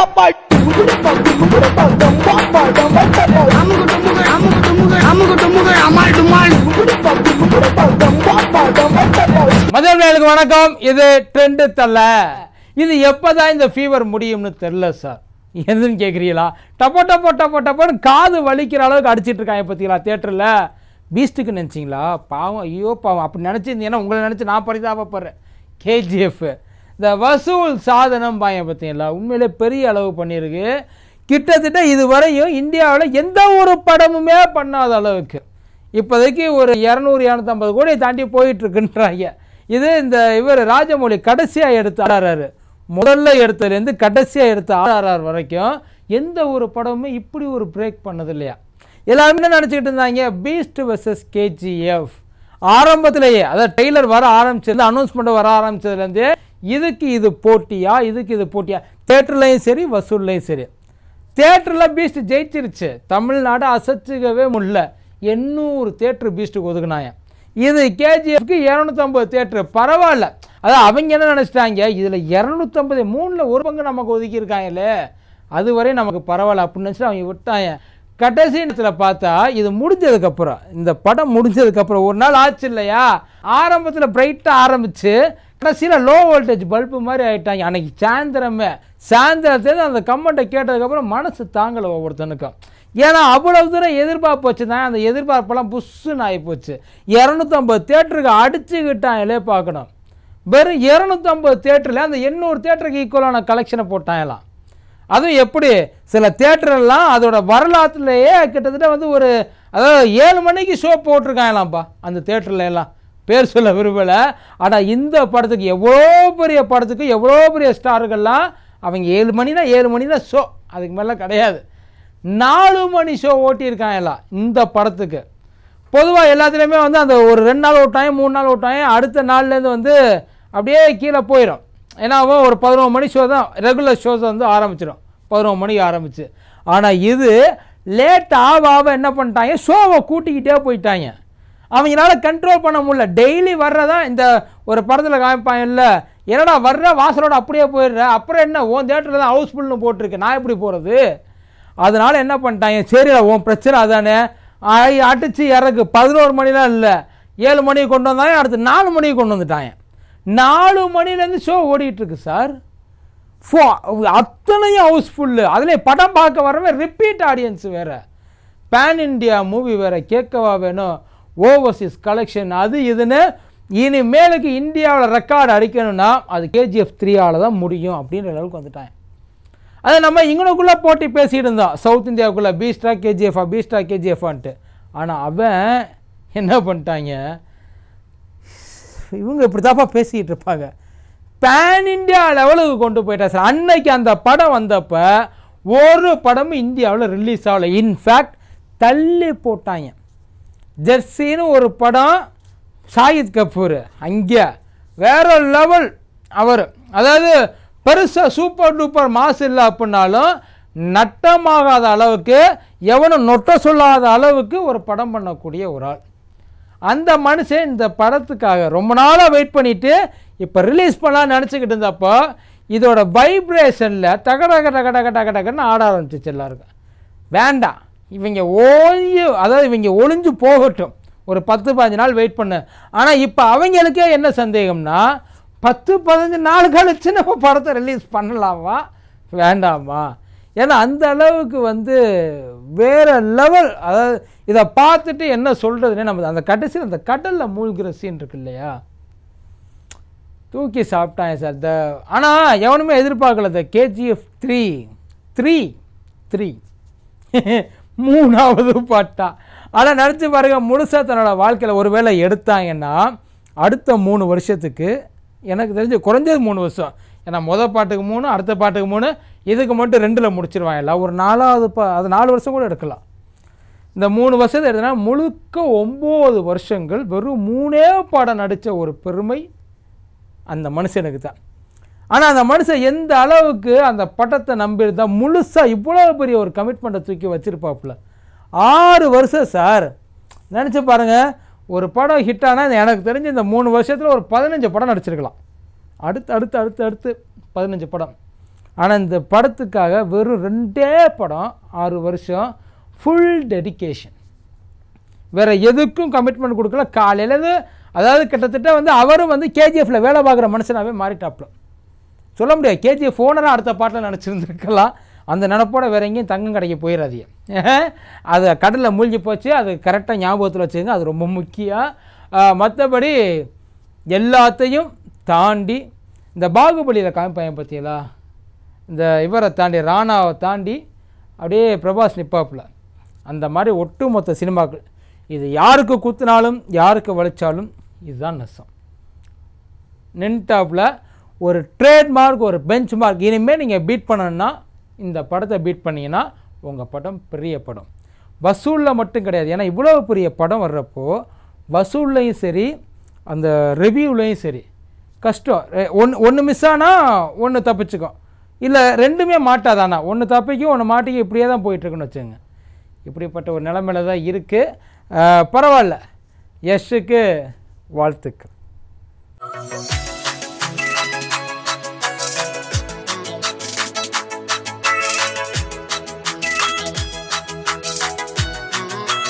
மதியம் நேயர்களுக்கு வணக்கம் இது ட்ரெண்டு தள்ள இது எப்பதான் இந்த ஃபீவர் முடியும்னு தெரில சார் எதுன்னு கேட்குறீங்களா டப்போ டப்போ டப்போ டப்போன்னு காது வலிக்கிற அளவுக்கு அடிச்சிட்டு இருக்காங்க பார்த்தீங்களா தேட்டரில் பீஸ்ட்டுக்கு நினச்சிங்களா பாவம் ஐயோ பாவம் அப்படி நினச்சிருந்தீங்கன்னா உங்களை நினச்சி நான் பரிதாபப்படுறேன் கேஜிஎஃப் இந்த வசூல் சாதனம் பாயம் பார்த்தீங்களா உண்மையிலே பெரிய அளவு பண்ணியிருக்கு கிட்டத்தட்ட இதுவரையும் இந்தியாவில் எந்த ஒரு படமுமே பண்ணாத அளவுக்கு இப்போதைக்கு ஒரு இரநூறு இரநூத்தம்பது கோடி தாண்டி போயிட்டு இருக்குன்றாங்க இது இந்த இவர் ராஜமௌழி கடைசியாக எடுத்த ஆர்ஆர் முதல்ல எடுத்ததுலேருந்து கடைசியாக எடுத்த ஆர்ஆர் வரைக்கும் எந்த ஒரு படமுமே இப்படி ஒரு பிரேக் பண்ணது இல்லையா எல்லாருமே என்ன நினச்சிக்கிட்டு இருந்தாங்க பீஸ்ட் வெர்சஸ் கேஜிஎஃப் ஆரம்பத்திலேயே அதாவது டெய்லர் வர ஆரம்பிச்சது அனௌன்ஸ்மெண்ட் வர ஆரம்பிச்சதுலேருந்தே இதுக்கு இது போட்டியா இதுக்கு இது போட்டியா தேட்டர்லையும் சரி வசூல்லையும் சரி தேட்டரில் பீஸ்ட் ஜெயிச்சிருச்சு தமிழ்நாடு அசைச்சிக்கவே முடியல எண்ணூறு தேட்டர் பீஸ்ட்டுக்கு ஒதுக்குனாங்க இது கேஜிஎஃப்க்கு இரநூத்தம்பது தேட்டரு பரவாயில்ல அதான் அவங்க என்ன நினச்சிட்டாங்க இதில் இரநூத்தம்பது மூணில் ஒரு பங்கு நமக்கு ஒதுக்கியிருக்காங்களே அதுவரை நமக்கு பரவாயில்ல அப்படின்னு நினச்சி அவங்க விட்டாங்க கடைசி நேரத்தில் பார்த்தா இது முடிஞ்சதுக்கப்புறம் இந்த படம் முடிஞ்சதுக்கப்புறம் ஒரு நாள் ஆச்சு இல்லையா ஆரம்பத்தில் பிரைட்டாக ஆரம்பித்து கடைசியில் லோ வோல்டேஜ் பல்பு மாதிரி ஆயிட்டாங்க அன்னைக்கு சாயந்தரமே சாயந்தரத்துலேருந்து அந்த கமெண்ட்டை கேட்டதுக்கப்புறம் மனசு தாங்கலை ஒவ்வொருத்தனுக்கும் ஏன்னா அவ்வளவு தூரம் எதிர்பார்ப்பு வச்சுதான் அந்த எதிர்பார்ப்பெல்லாம் புஷ்ஷுன்னு ஆகிப்போச்சு இரநூத்தம்பது தேட்டருக்கு அடிச்சுக்கிட்டாங்களே பார்க்கணும் வெறும் இரநூத்தம்பது தேட்டரில் அந்த எண்ணூறு தேட்டருக்கு ஈக்குவலான கலெக்ஷனை போட்டாங்களாம் அதுவும் எப்படி சில தேட்டரெல்லாம் அதோட வரலாற்றுலேயே கிட்டத்தட்ட வந்து ஒரு அதாவது ஏழு மணிக்கு ஷோ போட்டிருக்காங்களாம்ப்பா அந்த தேட்டரில் எல்லாம் பேர் சொல்ல விரும்பலை ஆனால் இந்த படத்துக்கு எவ்வளோ பெரிய படத்துக்கு எவ்வளோ பெரிய ஸ்டார்கள்லாம் அவங்க ஏழு மணினா ஏழு மணி தான் ஷோ அதுக்கு மேலே கிடையாது நாலு மணி ஷோ ஓட்டியிருக்காங்கலாம் இந்த படத்துக்கு பொதுவாக எல்லாத்துலேயுமே வந்து அந்த ஒரு ரெண்டு நாள் ஓட்டாங்க மூணு நாள் ஓட்டாங்க அடுத்த நாள்லேருந்து வந்து அப்படியே கீழே போயிடும் ஏன்னா அவன் ஒரு பதினோரு மணி ஷோ தான் ரெகுலர் ஷோஸ் வந்து ஆரம்பிச்சிடும் பதினோரு மணிக்கு ஆரம்பிச்சு ஆனால் இது லேட் ஆக ஆக என்ன பண்ணிட்டாங்க ஷோவை கூட்டிக்கிட்டே போயிட்டாங்க அவங்களால கண்ட்ரோல் பண்ண முடியல டெய்லி வர்றதா இந்த ஒரு படத்தில் காமிப்பாங்க இல்லை என்னடா வர்ற வாசலோட அப்படியே போயிடுற அப்புறம் என்ன உன் தேட்டரில் தான் ஹவுஸ்ஃபுல்னு போட்டிருக்கு நான் எப்படி போகிறது அதனால என்ன பண்ணிட்டாங்க சரி உன் பிரச்சனை அதானே ஐ அடிச்சு இறக்கு பதினோரு மணிலாம் இல்லை ஏழு மணிக்கு கொண்டு வந்தாங்க அடுத்து நாலு மணிக்கு கொண்டு வந்துட்டாங்க நாலு மணிலேருந்து ஷோ ஓடிட்டுருக்கு சார் ஃபோ அத்தனையும் ஹவுஸ்ஃபுல்லு அதில் படம் பார்க்க வரவன் ரிப்பீட் ஆடியன்ஸ் வேறு பேன் இண்டியா மூவி வேறு கேட்கவா வேணும் ஓவர்சீஸ் கலெக்ஷன் அது இதுன்னு இனிமேலுக்கு இந்தியாவில் ரெக்கார்டு அடிக்கணும்னா அது கேஜிஎஃப் த்ரீயால் தான் முடியும் அப்படின்ற அளவுக்கு வந்துட்டாங்க அதை நம்ம இங்கனுக்குள்ளே போட்டி பேசிகிட்டு இருந்தோம் சவுத் இந்தியாவுக்குள்ளே பீஸ்டா கேஜிஎஃப்ஆ பீஸ்டா கேஜிஎஃப்ஆன்ட்டு ஆனால் அவன் என்ன பண்ணிட்டாங்க இவங்க இப்படி தாப்பா பேசிக்கிட்டு இருப்பாங்க பேன் இந்தியா லெவலுக்கு கொண்டு போயிட்டா சார் அன்னைக்கு அந்த படம் வந்தப்ப ஒரு படமும் இந்தியாவில் ரிலீஸ் ஆகலை இன்ஃபேக்ட் தள்ளி போட்டாங்க ஜெர்சின்னு ஒரு படம் ஷாஹித் கபூர் அங்கே வேற லெவல் அவர் அதாவது பெருசாக சூப்பர் டூப்பர் மாசு இல்லை அப்படின்னாலும் நட்டமாகாத அளவுக்கு எவனும் நொட்ட சொல்லாத அளவுக்கு ஒரு படம் பண்ணக்கூடிய ஒரு ஆள் அந்த மனுஷன் இந்த படத்துக்காக ரொம்ப நாளாக வெயிட் பண்ணிவிட்டு இப்போ ரிலீஸ் பண்ணலாம்னு நினச்சிக்கிட்டு இருந்தப்போ இதோட வைப்ரேஷனில் தகடக டக டக டக டகன்னு ஆட ஆரம்பிச்சிச்சு எல்லாருக்கும் வேண்டாம் இவங்க ஓய்வு அதாவது இவங்க ஒளிஞ்சு போகட்டும் ஒரு பத்து பதினஞ்சு நாள் வெயிட் பண்ணு ஆனால் இப்போ அவங்களுக்கே என்ன சந்தேகம்னா பத்து பதினஞ்சு நாள் கழிச்சு நம்ம படத்தை ரிலீஸ் பண்ணலாமா வேண்டாமா ஏன்னா அந்த அளவுக்கு வந்து வேற லெவல் அதாவது இதை பார்த்துட்டு என்ன சொல்கிறதுனே நம்ம அந்த கடைசியில் அந்த கடலில் மூழ்கிற சீன் இருக்கு இல்லையா தூக்கி சாப்பிட்டாங்க சார் த ஆனால் எவனுமே எதிர்பார்க்கல இந்த கேஜிஎஃப் த்ரீ த்ரீ த்ரீ மூணாவது பாட்டா ஆனால் நினச்சி பாருங்க முழுசாக தன்னோட வாழ்க்கையில் ஒரு வேளை எடுத்தாங்கன்னா அடுத்த மூணு வருஷத்துக்கு எனக்கு தெரிஞ்சு குறைஞ்சது மூணு வருஷம் ஏன்னா மொதல் பாட்டுக்கு மூணு அடுத்த பாட்டுக்கு மூணு இதுக்கு மட்டும் ரெண்டில் முடிச்சிருவாங்க எல்லாம் ஒரு நாலாவது பா அது நாலு வருஷம் கூட எடுக்கலாம் இந்த மூணு வருஷத்தை எடுத்தனா முழுக்க ஒம்பது வருஷங்கள் வெறும் மூணே பாடம் நடித்த ஒரு பெருமை அந்த மனுஷனுக்கு தான் ஆனால் அந்த மனுஷன் எந்த அளவுக்கு அந்த படத்தை நம்பியிருந்தா முழுசாக இவ்வளோ பெரிய ஒரு கமிட்மெண்ட்டை தூக்கி வச்சிருப்பாப்புல ஆறு வருஷம் சார் நினச்சி பாருங்கள் ஒரு படம் ஹிட் ஆனால் எனக்கு தெரிஞ்சு இந்த மூணு வருஷத்தில் ஒரு பதினஞ்சு படம் நடிச்சிருக்கலாம் அடுத்து அடுத்து அடுத்து அடுத்து பதினஞ்சு படம் ஆனால் இந்த படத்துக்காக வெறும் ரெண்டே படம் ஆறு வருஷம் ஃபுல் டெடிகேஷன் வேறு எதுக்கும் கமிட்மெண்ட் கொடுக்கல காலையில் இருந்து அதாவது கிட்டத்தட்ட வந்து அவரும் வந்து கேஜிஎஃப்ல வேலை பார்க்குற மனுஷனாகவே மாறிட்டாப்ல சொல்ல முடியாது கேஜிஎஃப் ஓனராக அடுத்த பாட்டில் நினச்சிருந்துருக்கலாம் அந்த நினப்போட வேற எங்கேயும் தங்கம் கடைக்கு போயிடாதீங்க அது கடலில் மூழ்கி போச்சு அது கரெக்டாக ஞாபகத்தில் வச்சுங்க அது ரொம்ப முக்கியம் மற்றபடி எல்லாத்தையும் தாண்டி இந்த பாகுபலியில் காமிப்பாங்க பார்த்தீங்களா இந்த இவரை தாண்டி ராணாவை தாண்டி அப்படியே பிரபாஸ் நிப்பாப்புல அந்த மாதிரி ஒட்டுமொத்த சினிமாக்கள் இது யாருக்கு குத்துனாலும் யாருக்கு வலிச்சாலும் இதுதான் நெசம் நின்டாப்பில் ஒரு ட்ரேட்மார்க் ஒரு பெஞ்ச் மார்க் இனிமேல் நீங்கள் பீட் பண்ணணும்னா இந்த படத்தை பீட் பண்ணீங்கன்னா உங்கள் படம் பெரிய படம் வசூலில் மட்டும் கிடையாது ஏன்னா இவ்வளோ பெரிய படம் வர்றப்போ வசூல்லையும் சரி அந்த ரிவ்யூலையும் சரி கஷ்டம் ஒன்று ஒன்று மிஸ் ஆனால் ஒன்று தப்பிச்சுக்கும் இல்லை ரெண்டுமே மாட்டாதானா ஒன்று தப்பிக்கும் ஒன்று மாட்டிக்கும் இப்படியே தான் போயிட்டுருக்குன்னு வச்சுங்க இப்படிப்பட்ட ஒரு நிலைமையில தான் இருக்குது பரவாயில்ல யஷுக்கு வாழ்த்துக்கள்